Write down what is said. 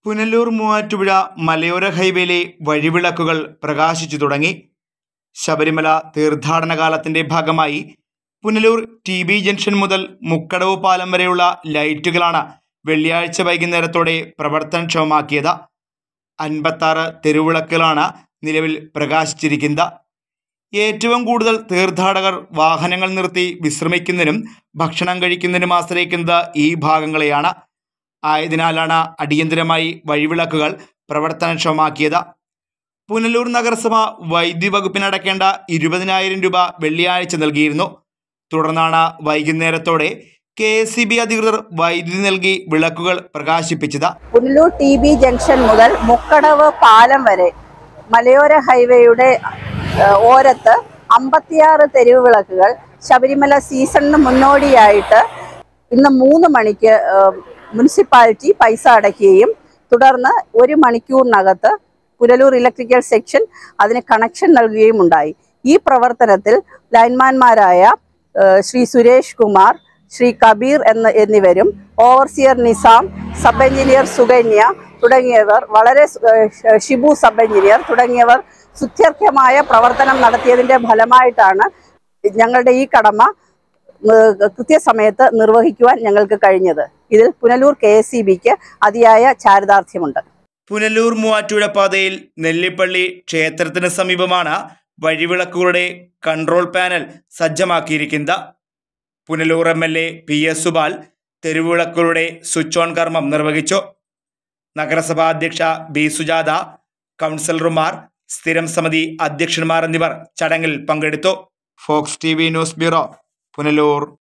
പുനലൂർ മൂവാറ്റുപുഴ മലയോര ഹൈവേയിലെ വഴിവിളക്കുകൾ പ്രകാശിച്ചു തുടങ്ങി ശബരിമല തീർത്ഥാടന കാലത്തിന്റെ ഭാഗമായി പുനലൂർ ടി ബി ജംഗ്ഷൻ മുതൽ മുക്കടവ് പാലം വരെയുള്ള ലൈറ്റുകളാണ് വെള്ളിയാഴ്ച വൈകുന്നേരത്തോടെ പ്രവർത്തനക്ഷമമാക്കിയത് അൻപത്താറ് തെരുവിളക്കുകളാണ് നിലവിൽ പ്രകാശിച്ചിരിക്കുന്നത് ഏറ്റവും കൂടുതൽ തീർത്ഥാടകർ വാഹനങ്ങൾ നിർത്തി വിശ്രമിക്കുന്നതിനും ഭക്ഷണം കഴിക്കുന്നതിനും ആശ്രയിക്കുന്നത് ഈ ഭാഗങ്ങളെയാണ് ആയതിനാലാണ് അടിയന്തരമായി വഴിവിളക്കുകൾ പ്രവർത്തനക്ഷമമാക്കിയത് പുനലൂർ നഗരസഭ വൈദ്യുതി വകുപ്പിനടക്കേണ്ട ഇരുപതിനായിരം രൂപ വെള്ളിയാഴ്ച നൽകിയിരുന്നു തുടർന്നാണ് വൈകുന്നേരത്തോടെ കെ എസ് സി ബി അധികൃതർ വൈദ്യുതി നൽകി വിളക്കുകൾ പ്രകാശിപ്പിച്ചത് പുനലൂർ ടി ബി ജംഗ്ഷൻ മുതൽ മുക്കടവ് പാലം വരെ മലയോര ഹൈവേയുടെ ഏഹ്, ഓരത്ത് അമ്പത്തിയാറ് തെരുവ് വിളക്കുകൾ ശബരിമല സീസണിന് മുന്നോടിയായിട്ട് ഇന്ന് മൂന്ന് മണിക്ക് ഏഹ്, മുനിസിപ്പാലിറ്റി പൈസ അടയ്ക്കുകയും തുടർന്ന് ഒരു മണിക്കൂറിനകത്ത് പുനലൂർ ഇലക്ട്രിക്കൽ സെക്ഷൻ അതിന് കണക്ഷൻ നൽകുകയും ഉണ്ടായി ഈ പ്രവർത്തനത്തിൽ ലൈൻമാൻമാരായ ഏഹ്, ശ്രീ സുരേഷ് കുമാർ ശ്രീ കബീർ എന്ന എന്നിവരും overseer Nizam sub engineer Sukanya തുടങ്ങിയവർ വളരെ സ്- ഏഹ് ഷിബു സബ് എഞ്ചിനീയർ തുടങ്ങിയവർ സുത്യർഹമായ പ്രവർത്തനം നടത്തിയതിന്റെ ഫലമായിട്ടാണ് ഞങ്ങളുടെ ഈ കടമ ഏഹ് കൃത്യസമയത്ത് നിർവഹിക്കുവാൻ ഞങ്ങൾക്ക് കഴിഞ്ഞത് ഇതിൽ പുനലൂർ കെ എസ് സി ബിക്ക് അതിയായ ചാരിതാർത്ഥ്യമുണ്ട് പുനലൂർ മൂവാറ്റുപുഴ പാതയിൽ നെല്ലിപ്പള്ളി ക്ഷേത്രത്തിന് സമീപമാണ് വഴിവിളക്കുകളുടെ കൺട്രോൾ പാനൽ സജ്ജമാക്കിയിരിക്കുന്നത് Punalur M L A P S Supal തെരുവിളക്കുകളുടെ സ്വിച്ച് ഓൺ കർമ്മം നിർവഹിച്ചു നഗരസഭാ അധ്യക്ഷ ബി സുജാത കൗൺസിലർമാർ സ്ഥിരം സമിതി അധ്യക്ഷന്മാർ എന്നിവർ ചടങ്ങിൽ പങ്കെടുത്തു Fox T V news bureau Punalur